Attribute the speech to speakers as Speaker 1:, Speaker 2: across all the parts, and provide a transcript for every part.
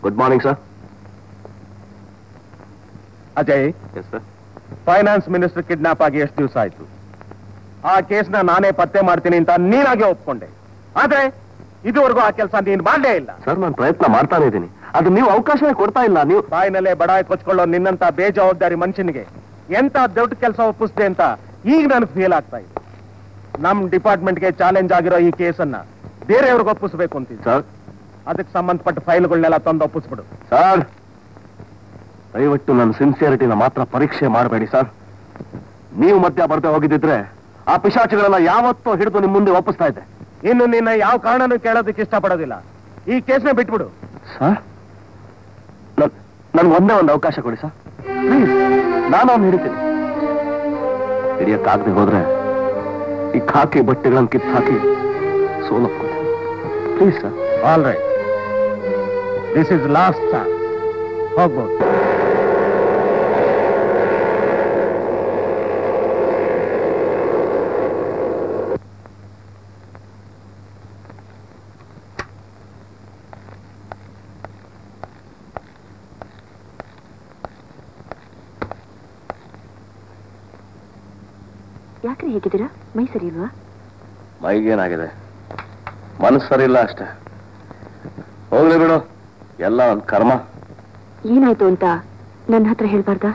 Speaker 1: Good morning sir
Speaker 2: Ajay
Speaker 1: yes sir
Speaker 2: finance minister kidnap ಆಗಿ ಎಷ್ಟು ದಿವಸ ಆಯ್ತು ಆ ಕೇಸ್ನ ನಾನೇ ಪತ್ತೆ ಮಾಡ್ತೀನಿ ಅಂತ ನೀನಾಗೆ ಒಪ್ಕೊಂಡೆ ಆದ್ರೆ ಇದುವರೆಗೂ ಆ ಕೆಲಸ ನೀನ್ ಮಾಡಲೇ ಇಲ್ಲ
Speaker 1: ಸರ್ ನಾನು ಪ್ರಯತ್ನ ಮಾಡ್ತಾನೆ ಇದ್ದೀನಿ ಅದು ನೀವು ಅವಕಾಶವೇ ಕೊಡ್ತಾ ಇಲ್ಲ ನೀವು
Speaker 2: ಬಾಯಿನಲ್ಲೇ ಬಡಾಯಿ ಕೊಚ್ಕೊಳ್ಳೋ ನಿನ್ನಂತ ಬೇಜವಾಬ್ದಾರಿ ಮನುಷ್ಯನಿಗೆ ಎಂತ ದೊಡ್ಡ ಕೆಲಸ ಒಪ್ಪಿಸ್ದೆ ಅಂತ ಈಗ ನನಗೆ ಫೀಲ್ ಆಗ್ತಾ ಇದೆ ನಮ್ ಡಿಪಾರ್ಟ್ಮೆಂಟ್ಗೆ ಚಾಲೆಂಜ್ ಆಗಿರೋ ಈ ಕೇಸನ್ನ ಬೇರೆಯವ್ರಿಗೆ ಒಪ್ಪಿಸ್ಬೇಕು ಅಂತೀನಿ
Speaker 1: ಸರ್
Speaker 2: ಅದಕ್ಕೆ ಸಂಬಂಧಪಟ್ಟ ಫೈಲ್ಗಳನ್ನೆಲ್ಲ ತಂದು ಒಪ್ಪಿಸ್ಬಿಡು
Speaker 1: ಸರ್ ದಯವಿಟ್ಟು ನನ್ನ ಸಿನ್ಸಿಯರಿಟಿನ ಮಾತ್ರ ಪರೀಕ್ಷೆ ಮಾಡಬೇಡಿ ಸರ್ ನೀವು ಮಧ್ಯ ಬರ್ದೆ ಹೋಗಿದ್ದಿದ್ರೆ ಆ ಪಿಶಾಚಿಗಳನ್ನ ಯಾವತ್ತೂ ಹಿಡಿದು ನಿಮ್ಮ ಮುಂದೆ ಒಪ್ಪಿಸ್ತಾ ಇದ್ದೆ
Speaker 2: ಇನ್ನು ನಿನ್ನ ಯಾವ ಕಾರಣನೂ ಕೇಳೋದಕ್ಕೆ ಇಷ್ಟಪಡೋದಿಲ್ಲ ಈ ಕೇಸ್ನ ಬಿಟ್ಬಿಡು
Speaker 1: ಸರ್ ನನ್ಗೆ ಒಂದೇ ಒಂದು ಅವಕಾಶ ಕೊಡಿ ಸರ್ ಪ್ಲೀಸ್ ನಾನು ಅವ್ನು ಹಿಡಿತೀನಿ ಹಿಡಿಯಕ್ಕಾಗದೆ ಹೋದ್ರೆ ಈ ಖಾಕಿ ಬಟ್ಟೆಗಳನ್ನು ಕಿತ್ತು ಹಾಕಿ ಸೋಲಪ್ಕೊತೀನಿ please sir
Speaker 2: all right this is last chance ಹೋಗ್ಬೋದು
Speaker 3: ಯಾಕ್ರಿ ಹೇಗಿದ್ದೀರಾ ಮೈ ಸರಿ ಇಲ್ವಾ
Speaker 1: ಮೈಗೇನಾಗಿದೆ ಮನಸ್ಸು ಸರಿ ಇಲ್ಲ ಅಷ್ಟೇ ಹೋಗ್ಲಿ ಬಿಡು ಎಲ್ಲ ಒಂದು ಕರ್ಮ
Speaker 3: ಏನಾಯ್ತು ಅಂತ ನನ್ನ ಹತ್ರ ಹೇಳ್ಬಾರ್ದಾ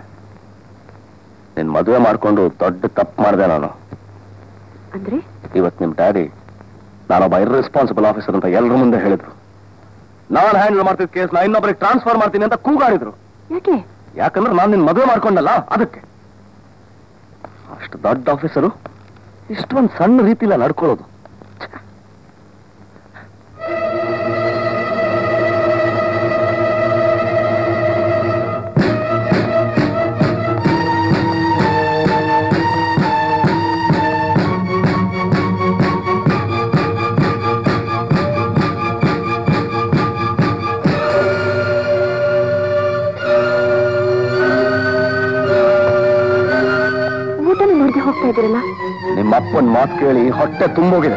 Speaker 1: ನಿನ್ ಮದುವೆ ಮಾಡ್ಕೊಂಡು ದೊಡ್ಡ ತಪ್ಪು ಮಾಡಿದೆ ನಾನು
Speaker 3: ಅಂದ್ರೆ
Speaker 1: ಇವತ್ತು ನಿಮ್ ಡ್ಯಾಡಿ ನಾನೊಬ್ಬ ಇರ್ರೆಸ್ಪಾನ್ಸಿಬಲ್ ಆಫೀಸರ್ ಅಂತ ಎಲ್ಲರ ಮುಂದೆ ಹೇಳಿದ್ರು ನಾನು ಹ್ಯಾಂಡಲ್ ಮಾಡ್ತಿದ್ದ ಕೇಸ್ ನಾ ಇನ್ನೊಬ್ಬರಿಗೆ ಟ್ರಾನ್ಸ್ಫರ್ ಮಾಡ್ತೀನಿ ಅಂತ ಕೂಗಾಡಿದ್ರು
Speaker 3: ಯಾಕೆ
Speaker 1: ಯಾಕಂದ್ರೆ ನಾನು ನಿನ್ ಮದುವೆ ಮಾಡ್ಕೊಂಡಲ್ಲ ಅದಕ್ಕೆ ಅಷ್ಟು ದೊಡ್ಡ ಆಫೀಸರು ಇಷ್ಟೊಂದು ಸಣ್ಣ ರೀತಿಲ ನಡ್ಕೊಳ್ಳೋದು ಛೆ.
Speaker 3: ಊಟನೂ ನೋಡದೆ ಹೋಗ್ತಾ ಇದ್ದೀರಲ್ಲ
Speaker 1: ನಿಮ್ಮ ಅಪ್ಪನ ಮಾತು ಕೇಳಿ ಹೊಟ್ಟೆ ತುಂಬೋಗಿದೆ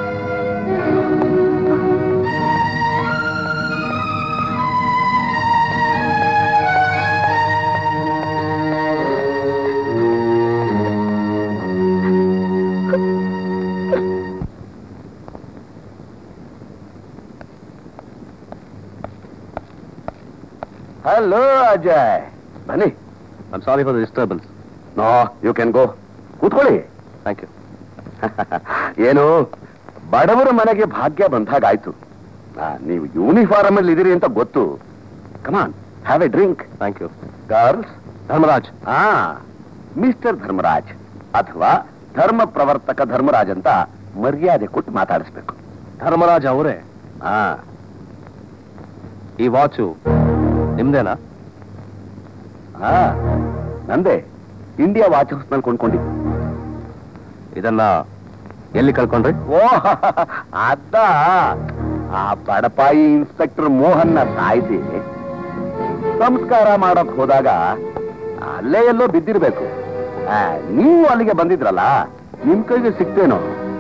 Speaker 1: ಹಲೋ ಅಜಯ್ ಬನ್ನಿ I'm sorry for the disturbance no you can go ಕೂತ್ಕೊಳ್ಳಿ ಥ್ಯಾಂಕ್ ಯು ಏನು ಬಡವರ ಮನೆಗೆ ಭಾಗ್ಯ ಬಂದಾಗಾಯ್ತು ಆ, ನೀವು ಯೂನಿಫಾರ್ಮ್ ಅಲ್ಲಿ ಇದೀರಿ ಅಂತ ಗೊತ್ತು come on have a drink thank you girls Dharmaraj ಹಾ ಮಿಸ್ಟರ್ ಧರ್ಮರಾಜ್ ಅಥವಾ ಧರ್ಮ ಪ್ರವರ್ತಕ ಧರ್ಮರಾಜ್ ಅಂತ ಮರ್ಯಾದೆ ಕೊಟ್ಟು ಮಾತಾಡಿಸ್ಬೇಕು ಧರ್ಮರಾಜ್ ಅವರೇ ಹಾ ಈ ವಾಚು ನಿಮ್ದೇನಾ ಹಾ ನಂದೇ ಇಂಡಿಯಾ ವಾಚ್ ಹೌಸ್ ನಲ್ಲಿ ಕೊಂಡ್ಕೊಂಡಿದ್ದು ಇದನ್ನ ಎಲ್ಲಿ ಕಳ್ಕೊಂಡ್ರಿ ಓ ಅದ ಆ ಬಡಪಾಯಿ ಇನ್ಸ್ಪೆಕ್ಟರ್ ಮೋಹನ್ನ ಸಾಯಿಸಿ ಸಂಸ್ಕಾರ ಮಾಡಕ್ ಹೋದಾಗ ಅಲ್ಲೇ ಎಲ್ಲೋ ಬಿದ್ದಿರ್ಬೇಕು ಆ, ನೀವು ಅಲ್ಲಿಗೆ ಬಂದಿದ್ರಲ್ಲ ನಿಮ್ ಕೈಗೆ ಸಿಕ್ತೇನೋ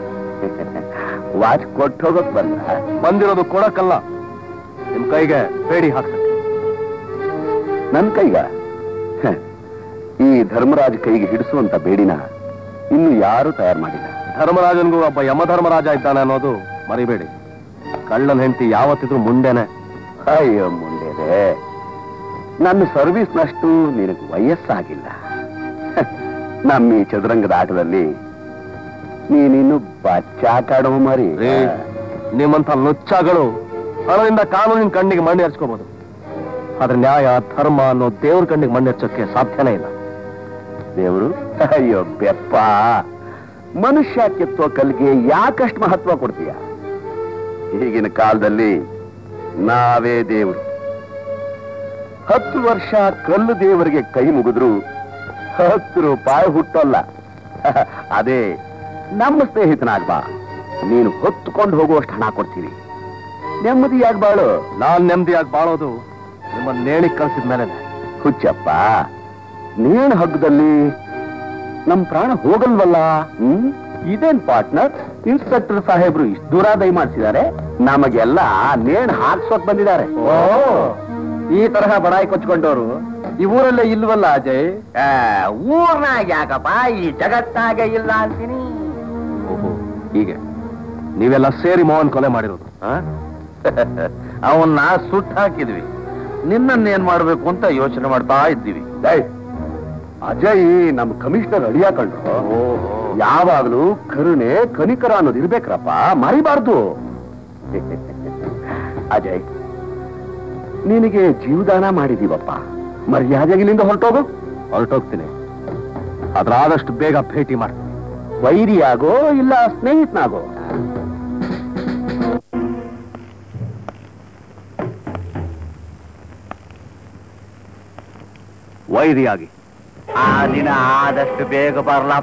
Speaker 1: ವಾಚ್ ಕೊಟ್ಟು ಹೋಗಕ್ ಬಂದ ಬಂದಿರೋದು ಕೊಡಕ್ಕಲ್ಲ ನಿಮ್ ಕೈಗೆ ಬೇಡಿ ಹಾಕ್ತಕ್ಕೆ ನನ್ ಕೈಗ ಹ, ಈ ಧರ್ಮರಾಜ್ ಕೈಗೆ ಹಿಡಿಸುವಂತ ಬೇಡಿನ ಇನ್ನು ಯಾರು ತಯಾರು ಮಾಡಿಲ್ಲ ಧರ್ಮರಾಜನ್ಗೂ ಒಬ್ಬ ಯಮಧರ್ಮರಾಜ ಇದ್ದಾನೆ ಅನ್ನೋದು ಮರಿಬೇಡಿ ಕಳ್ಳನ ಹೆಂಡತಿ ಯಾವತ್ತಿದ್ರು ಮುಂಡೆನೆ ಅಯ್ಯೋ ಮುಂಡೆನೆ ನನ್ನ ಸರ್ವಿಸ್ನಷ್ಟು ನಿನಗೆ ವಯಸ್ಸಾಗಿಲ್ಲ ಹ, ನಮ್ಮ ಈ ಚದುರಂಗದ ಆಟದಲ್ಲಿ ನೀನಿನ್ನು ಬಚ್ಚಾಕಾಡೋ ಮರಿ ನಿಮ್ಮಂತ ಲುಚ್ಚಾಗಳು ಹಣದಿಂದ ಕಾನೂನಿನ ಕಣ್ಣಿಗೆ ಮಣ್ಣು ಹರ್ಚ್ಕೋಬಹುದು ಆದ್ರೆ ನ್ಯಾಯ ಧರ್ಮ ಅನ್ನೋ ದೇವ್ರ ಕಣ್ಣಿಗೆ ಮಣ್ಣು ಹಚ್ಚೋಕೆ ಸಾಧ್ಯನೇ ಇಲ್ಲ ದೇವರು ಅಯ್ಯೋ ಬೆಪ್ಪ ಮನುಷ್ಯ ಕೆತ್ತೋ ಕಲ್ಗೆ ಯಾಕಷ್ಟು ಮಹತ್ವ ಕೊಡ್ತೀಯ ಈಗಿನ ಕಾಲದಲ್ಲಿ ನಾವೇ ದೇವರು ಹತ್ತು ವರ್ಷ ಕಲ್ಲು ದೇವರಿಗೆ ಕೈ ಮುಗಿದ್ರು ಹತ್ತು ರೂಪಾಯಿ ಹುಟ್ಟಲ್ಲ ಅದೇ ನಮ್ಮ ಸ್ನೇಹಿತನಾಗ್ಬಾ ನೀನು ಹೊತ್ತುಕೊಂಡು ಹೋಗುವಷ್ಟು ಹಣ ಕೊಡ್ತೀವಿ ನೆಮ್ಮದಿಯಾಗಿ ಬಾಳು ನಾನ್ ನೆಮ್ಮದಿಯಾಗಿ ಬಾಳೋದು ನಿಮ್ಮ ನೇಣಿ ಕಳ್ಸಿದ ಮೇಲೆ ಹುಚ್ಚಪ್ಪ ನೇಣು ಹಗ್ಗದಲ್ಲಿ ನಮ್ ಪ್ರಾಣ ಹೋಗಲ್ವಲ್ಲ ಹ್ಮ್ ಇದೇನ್ ಪಾರ್ಟ್ನರ್ ಇನ್ಸ್ಪೆಕ್ಟರ್ ಸಾಹೇಬ್ರು ಇಷ್ಟು ದೂರ ದಯ ಮಾಡಿಸಿದ್ದಾರೆ ನಮಗೆಲ್ಲ ನೇಣು ಹಾಕ್ಸೋಕ್ ಬಂದಿದ್ದಾರೆ
Speaker 2: ಓ
Speaker 1: ಈ ತರಹ ಬಡಾಯಿ ಕೊಚ್ಕೊಂಡವರು ಈ ಊರಲ್ಲೇ ಇಲ್ವಲ್ಲ ಅಜಯ್
Speaker 4: ಊರ್ನಾಗ ಯಾಕಪ್ಪ ಈ ಜಗತ್ತಾಗ ಇಲ್ಲ ಅಂತೀನಿ
Speaker 1: ಓಹೋ ಹೀಗೆ ನೀವೆಲ್ಲ ಸೇರಿ ಮೋಹನ್ ಕೊಲೆ ಮಾಡಿರೋದು
Speaker 4: ಅವನ್ನ ಸುಟ್ಟು ಹಾಕಿದ್ವಿ ನಿನ್ನನ್ನೇನ್ ಮಾಡ್ಬೇಕು ಅಂತ ಯೋಚನೆ ಮಾಡ್ತಾ ಇದ್ದೀವಿ
Speaker 1: ಏಯ್, ಅಜಯ್ ನಮ್ ಕಮಿಷನರ್ ಅಡಿಯ ಕಂಡ್ರು ಯಾವಾಗ್ಲೂ ಕರುಣೆ ಕನಿಕರ ಅನ್ನೋದು ಇರ್ಬೇಕ್ರಪ್ಪ ಮರಿಬಾರ್ದು ಅಜಯ್ ನಿನಗೆ ಜೀವದಾನ ಮಾಡಿದೀವಪ್ಪ ಮರ್ಯಾದೆಗೆ ಇಲ್ಲಿಂದ ಹೊರಟೋಗು ಹೊರಟೋಗ್ತೀನಿ ಅದ್ರಾದಷ್ಟು ಬೇಗ ಭೇಟಿ ಮಾಡ್ತೀನಿ ವೈರಿಯಾಗೋ ಇಲ್ಲ ಸ್ನೇಹಿತನಾಗೋ ವೈರಿಯಾಗಿ
Speaker 4: ಆ ದಿನ ಆದಷ್ಟು ಬೇಗ ಬರ್ಲಪ್ಪ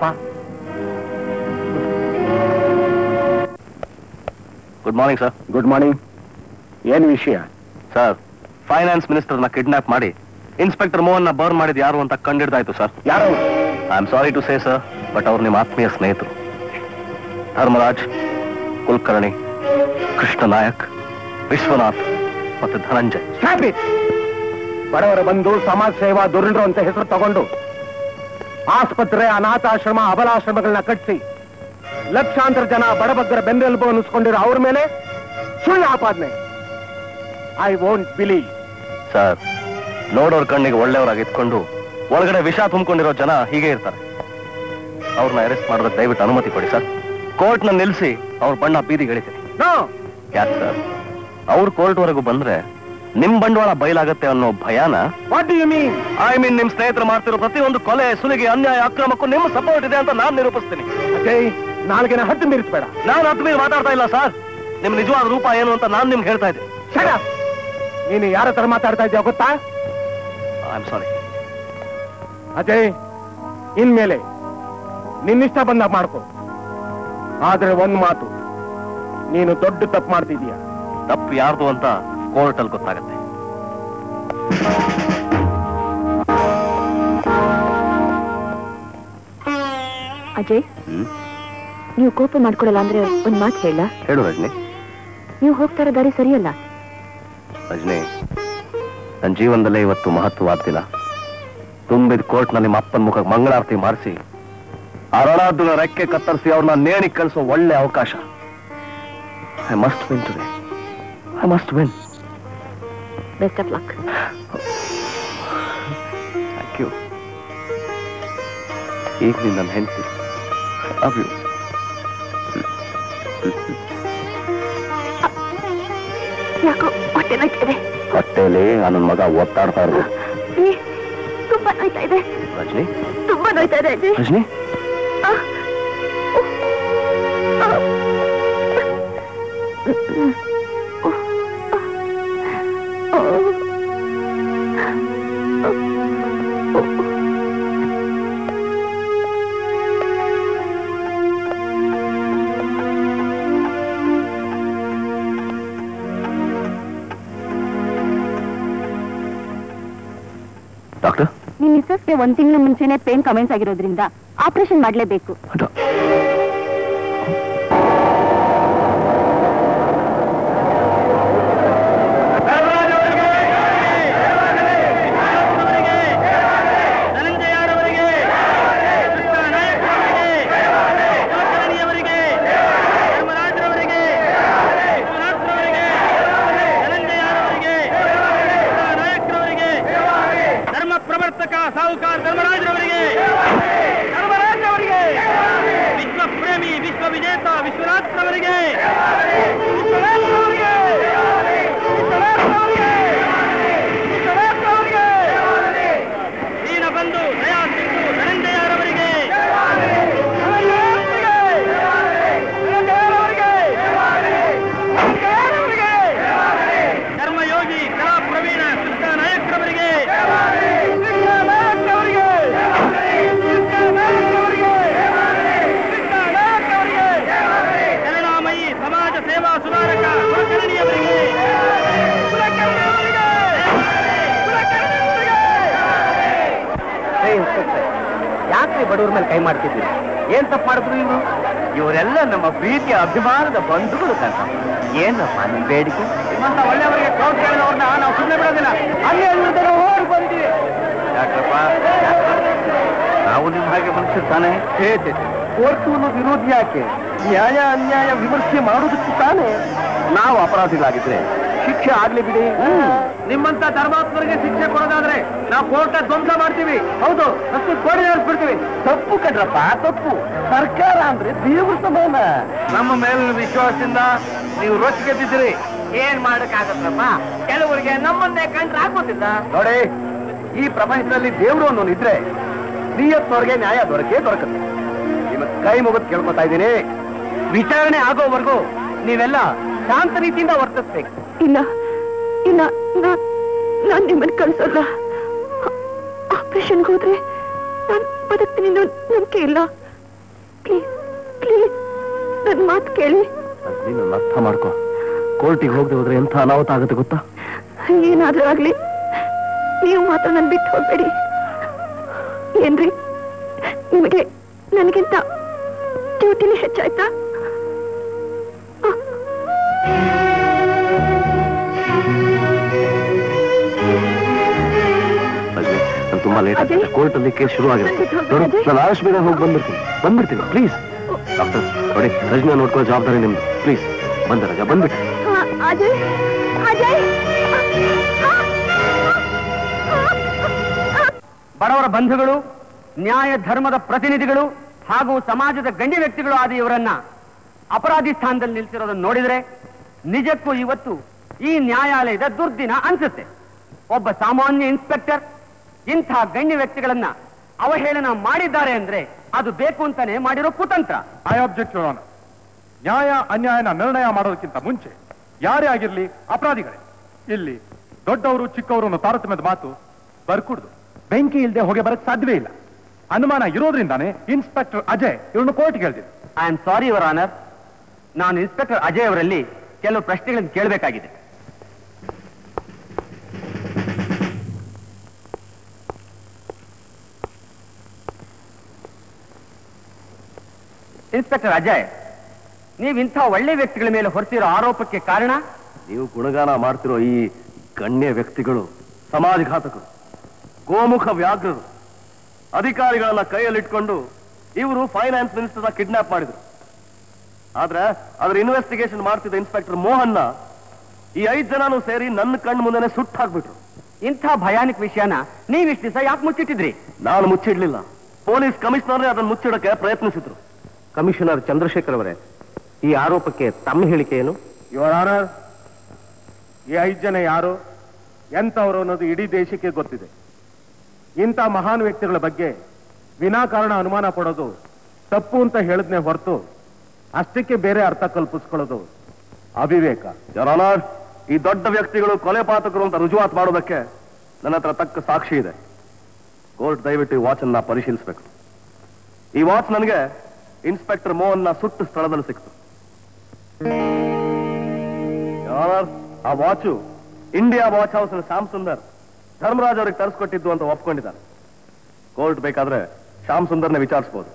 Speaker 1: good morning sir
Speaker 2: good morning ಏನ್ ವಿಷಯ
Speaker 1: ಸರ್ ಫೈನಾನ್ಸ್ ಮಿನಿಸ್ಟರ್ನ ಕಿಡ್ನಾಪ್ ಮಾಡಿ ಇನ್ಸ್ಪೆಕ್ಟರ್ ಮೋಹನ್ ನ ಬರ್ನ್ ಮಾಡಿದ್ ಯಾರು ಅಂತ ಕಂಡಿಡ್ದಾಯ್ತು ಸರ್
Speaker 2: ಯಾರು
Speaker 1: I am sorry to say sir but ಅವ್ರು ನಿಮ್ಮ ಆತ್ಮೀಯ ಸ್ನೇಹಿತರು ಧರ್ಮರಾಜ್ ಕುಲಕರ್ಣಿ ಕೃಷ್ಣ ನಾಯಕ್ ವಿಶ್ವನಾಥ್ ಮತ್ತು ಧನಂಜಯ್
Speaker 2: Stop it! ಬಡವರ ಬಂದು ಸಮಾಜ ಸೇವಾ ದುರುಳರು ಅಂತ ಹೆಸರು ತಗೊಂಡು ಆಸ್ಪತ್ರೆ ಅನಾಥಾಶ್ರಮ ಅಬಲಾಶ್ರಮಗಳನ್ನ ಕಟ್ಟಿಸಿ ಲಕ್ಷಾಂತರ ಜನ ಬಡಬಗ್ಗರ ಬೆನ್ನೆಲುಬು ಅನ್ನಿಸ್ಕೊಂಡಿರೋ ಅವ್ರ ಮೇಲೆ ಸುಳ್ಳು ಆಪಾದನೆ ಐ ವೋಂಟ್ ಬಿಲೀವ್
Speaker 1: ಸರ್ ನೋಡೋರ್ ಕಣ್ಣಿಗೆ ಒಳ್ಳೆಯವರಾಗಿ ಇಟ್ಕೊಂಡು ಒಳಗಡೆ ವಿಷ ತುಂಬಿಕೊಂಡಿರೋ ಜನ ಹೀಗೆ ಇರ್ತಾರೆ ಅವ್ರನ್ನ ಅರೆಸ್ಟ್ ಮಾಡೋದಕ್ಕೆ ದಯವಿಟ್ಟು ಅನುಮತಿ ಕೊಡಿ ಸರ್ ಕೋರ್ಟ್ನ ನಿಲ್ಲಿಸಿ ಅವ್ರ ಬಣ್ಣ ಬೀದಿಗೆ ಇಳಿತೀನಿ
Speaker 2: ನೋ
Speaker 1: ಯಾಕೆ ಸರ್ ಅವ್ರು ಕೋರ್ಟ್ ವರೆಗೂ ಬಂದ್ರೆ ನಿಮ್ ಬಂಡವಾಳ ಬಯಲಾಗತ್ತೆ ಅನ್ನೋ ಭಯಾನ
Speaker 2: what do you mean
Speaker 1: I mean ನಿಮ್ ಸ್ನೇಹಿತರು ಮಾಡ್ತಿರೋ ಪ್ರತಿಯೊಂದು ಕೊಲೆ ಸುಲಿಗೆ ಅನ್ಯಾಯ ಅಕ್ರಮಕ್ಕೂ ನಿಮ್ಮ ಸಪೋರ್ಟ್ ಇದೆ ಅಂತ ನಾನು ನಿರೂಪಿಸ್ತೀನಿ
Speaker 2: ಅಜಯ್ ನಾಲ್ಗೆನ ಹದ್ದು ಮೀರಿಸ್ಬೇಡ
Speaker 1: ನಾನು ಹತ್ತು ಮೇಲೆ ಮಾತಾಡ್ತಾ ಇಲ್ಲ ಸರ್ ನಿಮ್ ನಿಜವಾದ ರೂಪ ಏನು ಅಂತ ನಾನು ನಿಮ್ಗೆ ಹೇಳ್ತಾ ಇದ್ದೀನಿ
Speaker 2: Shut up! ನೀನು ಯಾರ ಹತ್ರ ಮಾತಾಡ್ತಾ ಇದ್ಯಾ ಗೊತ್ತಾ
Speaker 1: ಐ ಆಮ್ ಸಾರಿ
Speaker 2: ಅಜಯ್ ಇನ್ಮೇಲೆ ನಿನ್ನಿಷ್ಟ ಬಂದಾಗ ಮಾಡ್ಕೊ ಆದ್ರೆ ಒಂದ್ ಮಾತು ನೀನು ದೊಡ್ಡ ತಪ್ಪು ಮಾಡ್ತಿದೀಯ
Speaker 1: ತಪ್ಪು ಯಾರ್ದು ಅಂತ ಕೋರ್ಟ್ ಅಲ್ಲಿ ಗೊತ್ತಾಗತ್ತೆ
Speaker 3: ಅಜಯ್ ನೀವು ಕೋಪ ಮಾಡ್ಕೊಳಲ್ಲ ಅಂದ್ರೆ ಒಂದ್ ಮಾತು ಹೇಳ
Speaker 1: ಹೇಳು ರಜನಿ
Speaker 3: ನೀವು ಹೋಗ್ತಾ ಇರೋ ದಾರಿ ಸರಿಯಲ್ಲ
Speaker 1: ರಜನಿ ನನ್ನ ಜೀವನದಲ್ಲೇ ಇವತ್ತು ಮಹತ್ವವಾದ ದಿನ ತುಂಬಿದ ಕೋರ್ಟ್ನ ನಿಮ್ಮ ಅಪ್ಪನ ಮುಖಕ್ಕೆ ಮಂಗಳಾರತಿ ಮಾಡಿಸಿ ಅರಣಾದ್ನ ರೆಕ್ಕೆ ಕತ್ತರಿಸಿ ಅವ್ರನ್ನ ನೇಣಿಗೆ ಕಳಿಸೋ ಒಳ್ಳೆ ಅವಕಾಶ I must win today I must win
Speaker 3: best of luck
Speaker 1: thank you ಈಗ ನೀನು ನನ್ನ ಹೆಂಡತಿ ಲವ್ ಯು
Speaker 3: ಯಾಕೋ ಹೊಟ್ಟೆ ನೋಯ್ತಾ ಇದೆ
Speaker 1: ಹೊಟ್ಟೆಯಲ್ಲಿ ನನ್ನ ಮಗ ಒತ್ತಾಡ್ತಾ ಇರ್ಬೋದು
Speaker 3: ಏ, ತುಂಬಾ ನೋಯ್ತಾ ಇದೆ
Speaker 1: ರಜನಿ
Speaker 3: ತುಂಬಾ ನೋಯ್ತಾ ಇದೆ ಅಜಯ್
Speaker 1: ರಜನಿ
Speaker 3: ಆ. ಆ.
Speaker 1: ಡಾಕ್ಟರ್
Speaker 3: ನಿಮ್ ಮಿಸ್ಸಸ್ಗೆ ಒಂದ್ ತಿಂಗಳ ಮುಂಚೆನೆ ಪೇನ್ ಕಮೆಂಟ್ಸ್ ಆಗಿರೋದ್ರಿಂದ ಆಪರೇಷನ್ ಮಾಡ್ಲೇಬೇಕು
Speaker 2: ಧರ್ಮ ಪ್ರವರ್ತಕ ಸಾಹುಕಾರ ಧರ್ಮರಾಜರವರಿಗೆ ಧರ್ಮರಾಜರವರಿಗೆ ವಿಶ್ವ ಪ್ರೇಮಿ ವಿಶ್ವ ವಿಜೇತ ವಿಶ್ವನಾಥ್ರವರಿಗೆ ವಿಶ್ವನಾಥ್ರವರಿಗೆ ವಿಶ್ವನಾಥ್ರವರಿಗೆ ವಿಶ್ವನಾಥ್ರವರಿಗೆ ದೀನ ಬಂಧು ದಯಾ ಸಿಂಧು ಧನಂಜಯರವರಿಗೆ ಧರ್ಮಯೋಗಿ ಕಲಾ ಪ್ರವೀಣ ಕೃಷ್ಣ ನಾಯಕ್ರವರಿಗೆ ಕರುಣಾಮಯಿ ಸಮಾಜ ಸೇವಾ ಸುಧಾರಕ ಕುಲಕರ್ಣಿಯವರಿಗೆ
Speaker 4: ಯಾಕ್ರಿ ಬಡವ್ರ ಮೇಲೆ ಕೈ ಮಾಡ್ತಿದ್ದೀರಿ ಏನ್ ತಪ್ಪು ಮಾಡಿದ್ರು ಇವ್ರು
Speaker 1: ಇವರೆಲ್ಲ ನಮ್ಮ ಪ್ರೀತಿಯ ಅಭಿಮಾನದ ಬಂಧುಗಳು ಕಣ್ಣ ಏನಪ್ಪ ನಿಮ್ ಬೇಡಿಕೆ
Speaker 2: ನಿಮ್ಮಂತ ಒಳ್ಳೆಯವರಿಗೆ ಕ್ರೌಡ್ ಕೇಳಿದವ್ರನ್ನ ನಾವು ಸುಮ್ಮನೆ ಬಿಡೋದಿಲ್ಲ ಅಲ್ಲಿ ಅಲ್ಲಿ ಓಡಿ ಬಂದಿವಿ
Speaker 1: ಯಾಕಪ್ಪ ನಾವು ನಿಮ್ಮ ಹಾಗೆ ಮನುಷ್ಯ ತಾನೇ
Speaker 2: ಕೋರ್ಟು ವಿರೋಧ ಯಾಕೆ ನ್ಯಾಯ ಅನ್ಯಾಯ ವಿಮರ್ಶೆ ಮಾಡುವುದಕ್ಕೆ ತಾನೇ
Speaker 1: ನಾವು ಅಪರಾಧಿಗಳಾಗಿದ್ರೆ ಶಿಕ್ಷೆ ಆಗ್ಲಿ ಬಿಡಿ
Speaker 2: ನಿಮ್ಮಂತ ಧರ್ಮಾತ್ಮರಿಗೆ ಶಿಕ್ಷೆ ಕೊಡೋದಾದ್ರೆ ನಾವು ಕೋರ್ಟ ಧ್ವಂಸ ಮಾಡ್ತೀವಿ ಹೌದು ರಸ್ತೆ ಕೋಡಿ ಬಿಡ್ತೀವಿ
Speaker 1: ತಪ್ಪು ಕಡ್ರಪ್ಪ ತಪ್ಪು ಸರ್ಕಾರ ಅಂದ್ರೆ ದೇವ್ರ ಸಮಾನ
Speaker 2: ನಮ್ಮ ಮೇಲಿನ ವಿಶ್ವಾಸದಿಂದ ನೀವು ರೊಚ್ಚಿಗೆ ಬಿದ್ದಿರಿ ಏನ್ ಮಾಡಕ್ಕಾಗತ್ತಪ್ಪ ಕೆಲವರಿಗೆ ನಮ್ಮನ್ನೇ ಕಂಡ್ರೆ ಆಗೋದಿಲ್ಲ
Speaker 1: ನೋಡಿ ಈ ಪ್ರಪಂಚದಲ್ಲಿ ದೇವರು ಅನ್ನೋನು ಇದ್ರೆ ನಿಯತ್ನವ್ರಿಗೆ ನ್ಯಾಯ ದೊರಕೇ ದೊರಕುತ್ತೆ ನಿಮ್ಮ ಕೈ ಮುಗಿದು ಕೇಳ್ಕೊತಾ ಇದ್ದೀನಿ
Speaker 2: ವಿಚಾರಣೆ ಆಗೋವರೆಗೂ ನೀವೆಲ್ಲ ಶಾಂತ ರೀತಿಯಿಂದ ವರ್ತಿಸ್ಬೇಕು
Speaker 3: ಇಲ್ಲ ಇಲ್ಲ ನಾನ್ ನಾನ್ ನಿಮ್ಮನ್ನ ಕಳ್ಸಲ್ಲ ಆಪರೇಷನ್ಗೆ ಹೋದ್ರೆ ನಾನ್ ಬದುಕ್ತೀನಿ ಅನ್ನೋ ನಂಬಿಕೆ ಇಲ್ಲ ಪ್ಲೀಸ್ ಪ್ಲೀಸ್ ನನ್ನ ಮಾತು ಕೇಳಿ
Speaker 1: ನೀನು ಅರ್ಥ ಮಾಡ್ಕೋ ಕೋರ್ಟಿಗೆ ಹೋಗದೆ ಹೋದ್ರೆ ಎಂಥ ಅನಾಹುತ ಆಗುತ್ತೆ ಗೊತ್ತಾ
Speaker 3: ಏನಾದ್ರೂ ಆಗ್ಲಿ ನೀವು ಮಾತ್ರ ನನ್ ಬಿಟ್ಟು ಹೋಗ್ಬೇಡಿ ಏನ್ರಿ ನಿಮಗೆ ನನಗಿಂತ ಡ್ಯೂಟಿನೇ ಹೆಚ್ಚಾಯ್ತಾ
Speaker 1: ನಾನು ತುಂಬಾ ಲೇಟ್
Speaker 3: ಅಜಯ್?
Speaker 1: ಕೋರ್ಟ್ ಅಲ್ಲಿ ಕೇಸ್ ಶುರು ಆಗಿರುತ್ತೆ ನೋಡು
Speaker 3: ಅಜಯ್?
Speaker 1: ನಾನು ಆದಷ್ಟು ಬೇಗ ಹೋಗಿ ಬಂದ್ಬಿಡ್ತೀನಿ ಬಂದ್ಬಿಡ್ತೀನಿ ಪ್ಲೀಸ್ ಡಾಕ್ಟರ್ ನೋಡಿ ರಜನ ನೋಡ್ಕೊಳ್ಳೋ ಜವಾಬ್ದಾರಿ ನಿಮ್ದು ಪ್ಲೀಸ್ ಬಂದ ರಜಾ ಬಂದ್ಬಿಟ್ಟು
Speaker 3: ಆ, ಅಜಯ್ ಅಜಯ್
Speaker 5: ಬಡವರ ಬಂಧುಗಳು ನ್ಯಾಯ ಧರ್ಮದ ಪ್ರತಿನಿಧಿಗಳು ಹಾಗೂ ಸಮಾಜದ ಗಣ್ಯ ವ್ಯಕ್ತಿಗಳು ಆದ ಇವರನ್ನ ಅಪರಾಧಿ ಸ್ಥಾನದಲ್ಲಿ ನಿಲ್ಸಿರೋದನ್ನು ನೋಡಿದ್ರೆ ನಿಜಕ್ಕೂ ಇವತ್ತು ಈ ನ್ಯಾಯಾಲಯದ ದುರ್ದಿನ ಅನ್ಸುತ್ತೆ ಒಬ್ಬ ಸಾಮಾನ್ಯ ಇನ್ಸ್ಪೆಕ್ಟರ್ ಇಂಥ ಗಣ್ಯ ವ್ಯಕ್ತಿಗಳನ್ನ ಅವಹೇಳನ ಮಾಡಿದ್ದಾರೆ ಅಂದ್ರೆ ಅದು ಬೇಕು ಅಂತಾನೆ ಮಾಡಿರೋ ಕುತಂತ್ರ
Speaker 2: ಐ ಅಬ್ಜೆಕ್ಟ್ ಯೋಣ ನ್ಯಾಯ ಅನ್ಯಾಯನ ನಿರ್ಣಯ ಮಾಡೋದಕ್ಕಿಂತ ಮುಂಚೆ ಯಾರೇ ಆಗಿರ್ಲಿ ಅಪರಾಧಿಗಳೇ ಇಲ್ಲಿ ದೊಡ್ಡವರು ಚಿಕ್ಕವರು ಅನ್ನೋ ತಾರತಮ್ಯದ ಮಾತು ಬರ್ಕೂಡ್ದು ಬೆಂಕಿ ಇಲ್ಲದೆ ಹೊಗೆ ಬರಕ್ ಸಾಧ್ಯವೇ ಇಲ್ಲ ಅನುಮಾನ ಇರೋದ್ರಿಂದಾನೇ ಇನ್ಸ್ಪೆಕ್ಟರ್ ಅಜಯ್ ಇವ್ರನ್ನ ಕೋರ್ಟ್ಗೆ ಹೇಳ್ತೀನಿ
Speaker 5: I am sorry your honour ನಾನು ಇನ್ಸ್ಪೆಕ್ಟರ್ ಅಜಯ್ ಅವರಲ್ಲಿ ಕೆಲವು ಪ್ರಶ್ನೆಗಳನ್ನು ಕೇಳಬೇಕಾಗಿದೆ ಇನ್ಸ್ಪೆಕ್ಟರ್ ಅಜಯ್ ನೀವು ಇಂಥ ಒಳ್ಳೆ ವ್ಯಕ್ತಿಗಳ ಮೇಲೆ ಹೊರತಿರೋ ಆರೋಪಕ್ಕೆ ಕಾರಣ
Speaker 1: ನೀವು ಗುಣಗಾನ ಮಾಡ್ತಿರೋ ಈ ಗಣ್ಯ ವ್ಯಕ್ತಿಗಳು ಸಮಾಜಘಾತಕರು ಗೋಮುಖ ವ್ಯಾಘ್ರರು ಅಧಿಕಾರಿಗಳನ್ನ ಕೈಯಲ್ಲಿಟ್ಕೊಂಡು ಇವರು ಫೈನಾನ್ಸ್ ಮಿನಿಸ್ಟರ್ನ ಕಿಡ್ನಾಪ್ ಮಾಡಿದ್ರು ಆದ್ರೆ ಅದ್ರ ಇನ್ವೆಸ್ಟಿಗೇಷನ್ ಮಾಡ್ತಿದ್ದ ಇನ್ಸ್ಪೆಕ್ಟರ್ ಮೋಹನ್ನ ಈ ಐದ್ ಜನನು ಸೇರಿ ನನ್ನ ಕಣ್ಣು ಮುಂದೆನೆ ಸುಟ್ಟು ಹಾಕ್ಬಿಟ್ರು
Speaker 5: ಇಂಥ ಭಯಾನಕ ವಿಷಯನ ನೀವಿಷ್ಟು ದಿವಸ ಯಾಕೆ ಮುಚ್ಚಿಟ್ಟಿದ್ರಿ
Speaker 1: ನಾನು ಮುಚ್ಚಿಡ್ಲಿಲ್ಲ ಪೊಲೀಸ್ ಕಮಿಷನರ್ ಅದನ್ನು ಮುಚ್ಚಿಡಕ್ಕೆ ಪ್ರಯತ್ನಿಸಿದ್ರು ಕಮಿಷನರ್ ಚಂದ್ರಶೇಖರ್ ಅವರೇ ಈ ಆರೋಪಕ್ಕೆ ತಮ್ಮ ಹೇಳಿಕೆ ಏನು
Speaker 2: ಯುವರ್ ಆನರ್ ಈ ಐದು ಜನ ಯಾರು ಎಂತವರು ಅನ್ನೋದು ಇಡೀ ದೇಶಕ್ಕೆ ಗೊತ್ತಿದೆ ಇಂಥ ಮಹಾನ್ ವ್ಯಕ್ತಿಗಳ ಬಗ್ಗೆ ವಿನಾಕಾರಣ ಅನುಮಾನ ಪಡೋದು ತಪ್ಪು ಅಂತ ಹೇಳಿದ್ನೆ ಹೊರತು ಅಷ್ಟಕ್ಕೆ ಬೇರೆ ಅರ್ಥ ಕಲ್ಪಿಸ್ಕೊಳ್ಳೋದು ಅವಿವೇಕ
Speaker 1: ಜರಾನಾರ್ ಈ ದೊಡ್ಡ ವ್ಯಕ್ತಿಗಳು ಕೊಲೆ ಪಾತಕರು ಅಂತ ರುಜುವಾತ್ ಮಾಡೋದಕ್ಕೆ ನನ್ನ ಹತ್ರ ತಕ್ಕ ಸಾಕ್ಷಿ ಇದೆ ಕೋರ್ಟ್ ದಯವಿಟ್ಟು ಈ ವಾಚ್ ಅನ್ನ ಪರಿಶೀಲಿಸಬೇಕು ಈ ವಾಚ್ ನನಗೆ ಇನ್ಸ್ಪೆಕ್ಟರ್ ಮೋಹನ್ನ ಸುಟ್ಟು ಸ್ಥಳದಲ್ಲಿ ಸಿಕ್ತು ಜರಾನಾರ್, ಆ watch India watch house Shyam Sundar Dharmaraj ಅವ್ರಿಗೆ ತರಿಸ್ಕೊಟ್ಟಿದ್ದು ಅಂತ ಒಪ್ಕೊಂಡಿದ್ದಾರೆ ಕೋರ್ಟ್ ಬೇಕಾದ್ರೆ ಶ್ಯಾಮ್ ಸುಂದರ್ನ ವಿಚಾರಿಸಬಹುದು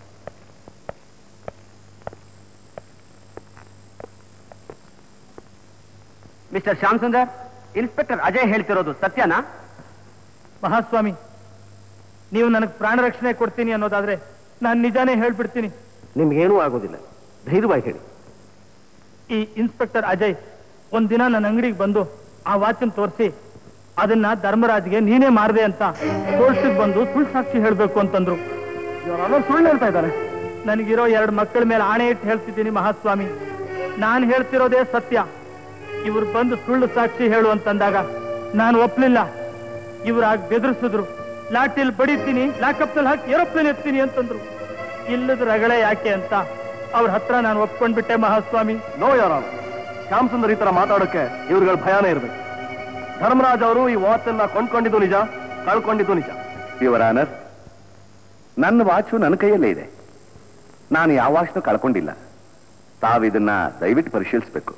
Speaker 5: ಮಿಸ್ಟರ್ ಶ್ಯಾಮ್ ಸುಂದರ್ ಇನ್ಸ್ಪೆಕ್ಟರ್ ಅಜಯ್ ಹೇಳ್ತಿರೋದು ಸತ್ಯನಾ
Speaker 6: ಮಹಾಸ್ವಾಮಿ ನೀವು ನನಗೆ ಪ್ರಾಣ ರಕ್ಷಣೆ ಕೊಡ್ತೀನಿ ಅನ್ನೋದಾದ್ರೆ ನಾನು ನಿಜಾನೇ ಹೇಳ್ಬಿಡ್ತೀನಿ
Speaker 1: ನಿಮ್ಗೇನೂ ಆಗೋದಿಲ್ಲ ಧೈರ್ಯವಾಗಿ ಹೇಳಿ
Speaker 6: ಈ ಇನ್ಸ್ಪೆಕ್ಟರ್ ಅಜಯ್ ಒಂದಿನ ನನ್ನ ಅಂಗಡಿಗೆ ಬಂದು ಆ ವಾಚನ್ ತೋರಿಸಿ ಅದನ್ನ ಧರ್ಮರಾಜ್ಗೆ ನೀನೇ ಮಾರದೆ ಅಂತ ಕೋರ್ಟಿಗೆ ಬಂದು ಸುಳ್ಳು ಸಾಕ್ಷಿ ಹೇಳ್ಬೇಕು ಅಂತಂದ್ರು ಸುಳ್ಳು ಹೇಳ್ತಾ ಇದ್ದಾರೆ ನನಗಿರೋ ಎರಡು ಮಕ್ಕಳ ಮೇಲೆ ಆಣೆ ಇಟ್ಟು ಹೇಳ್ತಿದ್ದೀನಿ ಮಹಾಸ್ವಾಮಿ ನಾನು ಹೇಳ್ತಿರೋದೇ ಸತ್ಯ ಇವ್ರು ಬಂದು ಸುಳ್ಳು ಸಾಕ್ಷಿ ಹೇಳು ಅಂತಂದಾಗ ನಾನು ಒಪ್ಲಿಲ್ಲ ಇವ್ರಾಗ ಬೆದರಿಸಿದ್ರು ಲಾಟಿಲ್ ಬಡಿತೀನಿ ಲಾಕಪ್ನಲ್ಲಿ ಹಾಕಿ ಏರೋಪ್ಲೇನ್ ಎತ್ತೀನಿ ಅಂತಂದ್ರು ಇಲ್ಲದ ರಗಳೆ ಯಾಕೆ ಅಂತ ಅವ್ರ ಹತ್ರ ನಾನು ಒಪ್ಕೊಂಡ್ಬಿಟ್ಟೆ ಮಹಾಸ್ವಾಮಿ
Speaker 1: ನೋ ಯಾರ ಶ್ಯಾಮ್ ಸುಂದರ್ ಈ ತರ ಮಾತಾಡೋಕೆ ಇವ್ರುಗಳ ಭಯಾನೇ ಇರ್ಬೇಕು ಧರ್ಮರಾಜ್ ಅವರು ಈ ವಾಚ್ ಅನ್ನ ಕೊಂಡ್ಕೊಂಡಿದ್ದು ನಿಜ ಕಳ್ಕೊಂಡಿದ್ದು ನಿಜ
Speaker 7: ಯುವರ್ ಆನರ್ ನನ್ನ ವಾಚು ನನ್ನ ಕೈಯಲ್ಲೇ ಇದೆ ನಾನು ಯಾವ ವಾಚ್ನು ಕಳ್ಕೊಂಡಿಲ್ಲ ತಾವಿದನ್ನ ದಯವಿಟ್ಟು ಪರಿಶೀಲಿಸಬೇಕು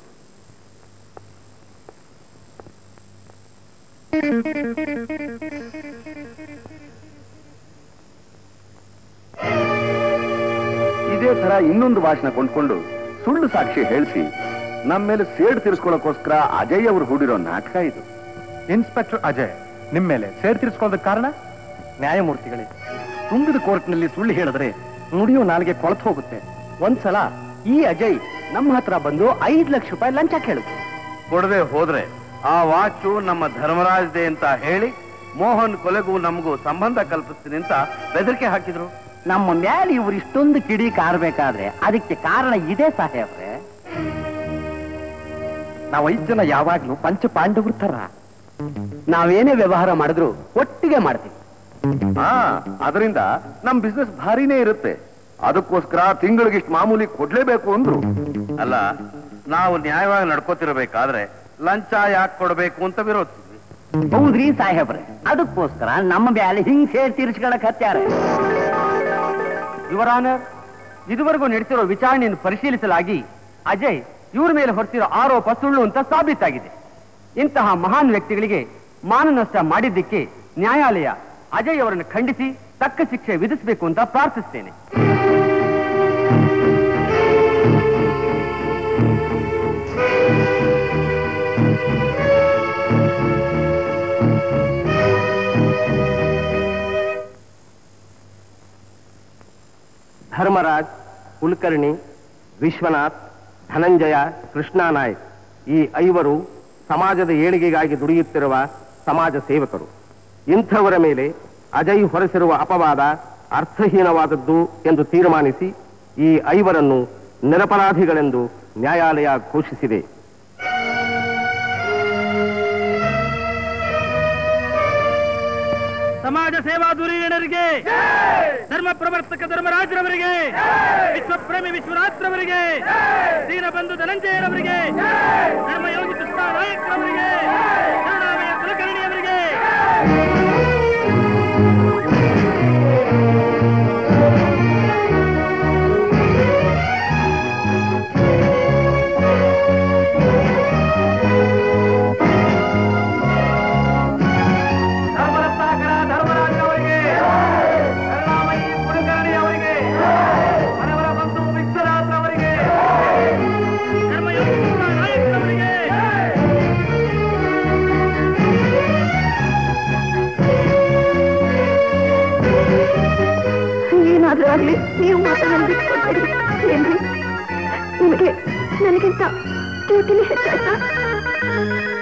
Speaker 1: ಇದೇ ತರ
Speaker 7: ಇನ್ನೊಂದು ಭಾಷಣ ಕೊಂಡ್ಕೊಂಡು ಸುಳ್ಳು ಸಾಕ್ಷಿ ಹೇಳಿಸಿ ನಮ್ಮ ಮೇಲೆ ಸೇಡ್ ತೀರಿಸ್ಕೊಳ್ಳೋಕೋಸ್ಕರ ಅಜಯ್ ಅವರು ಹೂಡಿರೋ ನಾಟಕ ಇದು
Speaker 2: ಇನ್ಸ್ಪೆಕ್ಟರ್ ಅಜಯ್ ನಿಮ್ಮ ಮೇಲೆ ಸೇರ್ ತೀರಿಸ್ಕೊಳ್ಳೋದಕ್ಕೆ ಕಾರಣ ನ್ಯಾಯಮೂರ್ತಿಗಳೇ ತುಂಬಿದ ಕೋರ್ಟ್ನಲ್ಲಿ ಸುಳ್ಳು ಹೇಳಿದ್ರೆ ನುಡಿಯೋ ನಾಲಿಗೆ ಕೊಳತು ಹೋಗುತ್ತೆ ಒಂದ್ಸಲ ಈ ಅಜಯ್ ನಮ್ಮ ಹತ್ರ ಬಂದು ಐದ್ ಲಕ್ಷ ರೂಪಾಯಿ ಲಂಚ ಕೇಳಿದ್ರು
Speaker 4: ಕೊಡದೆ ಹೋದ್ರೆ ಆ ವಾಚು ನಮ್ಮ ಧರ್ಮರಾಜ್ದೆ ಅಂತ ಹೇಳಿ ಮೋಹನ್ ಕೊಲೆಗೂ ನಮಗೂ ಸಂಬಂಧ ಕಲ್ಪಿಸ್ತೀನಿ ಅಂತ ಬೆದರಿಕೆ ಹಾಕಿದ್ರು
Speaker 5: ನಮ್ಮ ಮ್ಯಾಲೆ ಇವ್ರು ಇಷ್ಟೊಂದು ಕಿಡಿ ಕಾರಬೇಕಾದ್ರೆ ಅದಕ್ಕೆ ಕಾರಣ ಇದೆ ಸಾಹೇಬ್ರೆ
Speaker 2: ನಾವು ಐದ್ ಜನ ಯಾವಾಗ್ಲೂ ಪಂಚ ಪಾಂಡವ್ರ ತರ
Speaker 5: ನಾವೇನೇ ವ್ಯವಹಾರ ಮಾಡಿದ್ರು ಒಟ್ಟಿಗೆ ಮಾಡ್ತೀವಿ
Speaker 7: ಹಾ ಅದರಿಂದ ನಮ್ ಬಿಸ್ನೆಸ್ ಭಾರಿನೇ ಇರುತ್ತೆ ಅದಕ್ಕೋಸ್ಕರ ತಿಂಗಳಿಗಿಷ್ಟು ಮಾಮೂಲಿ ಕೊಡ್ಲೇಬೇಕು ಅಂದ್ರು
Speaker 4: ಅಲ್ಲ ನಾವು ನ್ಯಾಯವಾಗಿ ನಡ್ಕೋತಿರ್ಬೇಕಾದ್ರೆ ಲಂಚ ಯಾಕೆ ಕೊಡಬೇಕು ಅಂತ ವಿರೋಧಿಸಿದ್ವಿ
Speaker 5: ಹೌದ್ರಿ ಸಾಹೇಬ್ರೆ ಅದಕ್ಕೋಸ್ಕರ ನಮ್ಮ ಬ್ಯಾಲೆ ಹಿಂಗ್ ಸೇರ್ ತೀರ್ಸ್ಕೊಳಕ್ ಹತ್ಯಾರ ಯುವರ್ ಆನರ್ ಇದುವರೆಗೂ ನಡೆಸಿರೋ ವಿಚಾರಣೆಯನ್ನು ಪರಿಶೀಲಿಸಲಾಗಿ ಅಜಯ್ ಇವ್ರ ಮೇಲೆ ಹೊರತಿರೋ ಆರೋಪ ಸುಳ್ಳು ಅಂತ ಸಾಬೀತಾಗಿದೆ ಇಂತಹ ಮಹಾನ್ ವ್ಯಕ್ತಿಗಳಿಗೆ ಮಾನನಷ್ಟ ಮಾಡಿದ್ದಕ್ಕೆ ನ್ಯಾಯಾಲಯ ಅಜಯ್ ಅವರನ್ನು ಖಂಡಿಸಿ ತಕ್ಕ ಶಿಕ್ಷೆ ವಿಧಿಸಬೇಕು ಅಂತ ಪ್ರಾರ್ಥಿಸ್ತೇನೆ
Speaker 2: ಧರ್ಮರಾಜ್ ಕುಲಕರ್ಣಿ ವಿಶ್ವನಾಥ್ ಧನಂಜಯ ಕೃಷ್ಣ ನಾಯಕ್ ಈ ಐವರು ಸಮಾಜದ ಏಳಿಗೆಗಾಗಿ ದುಡಿಯುತ್ತಿರುವ ಸಮಾಜ ಸೇವಕರು ಇಂಥವರ ಮೇಲೆ ಅಜಯ್ ಹೊರಸಿರುವ ಅಪವಾದ ಅರ್ಥಹೀನವಾದದ್ದು ಎಂದು ತೀರ್ಮಾನಿಸಿ ಈ ಐವರನ್ನು ನಿರಪರಾಧಿಗಳೆಂದು ನ್ಯಾಯಾಲಯ ಘೋಷಿಸಿದೆ
Speaker 6: ಸಮಾಜ ಸೇವಾ ಧುರೀಣರಿಗೆ ಧರ್ಮ ಪ್ರವರ್ತಕ ಧರ್ಮರಾಜರವರಿಗೆ ವಿಶ್ವಪ್ರೇಮಿ ವಿಶ್ವನಾಥ್ರವರಿಗೆ ದೀನಬಂಧು ಧನಂಜಯರವರಿಗೆ ಧರ್ಮಯೋಗಿ ಕೃಷ್ಣ ನಾಯಕರವರಿಗೆ ಕರುಣಾಮಯ ಕುಲಕರ್ಣಿಯವರಿಗೆ
Speaker 5: ಧರ್ಮರತ್ನಾಕರ ಧರ್ಮರಾಜರವರಿಗೆ ಕರುಣಾಮಯಿ ಕುಲಕರ್ಣಿ ಅವರಿಗೆ ಮನವರ ಬಂಧು ವಿಶ್ವನಾಥ್ರವರಿಗೆ
Speaker 6: ಧರ್ಮಯೋಗಿ ಕೃಷ್ಣ ನಾಯಕರವರಿಗೆ
Speaker 3: ಏನಾದ್ರೂ ಆಗ್ಲಿ ನೀವು ಮಾತನ್ನ ಬಿಟ್ಕೊಡ್ಬೇಡಿ ಏನ್ರಿ ನಿಮಗೆ ನನಗಿಂತ ಡ್ಯೂಟಿಲಿ ಹೆಚ್ಚಾಯ್ತಾ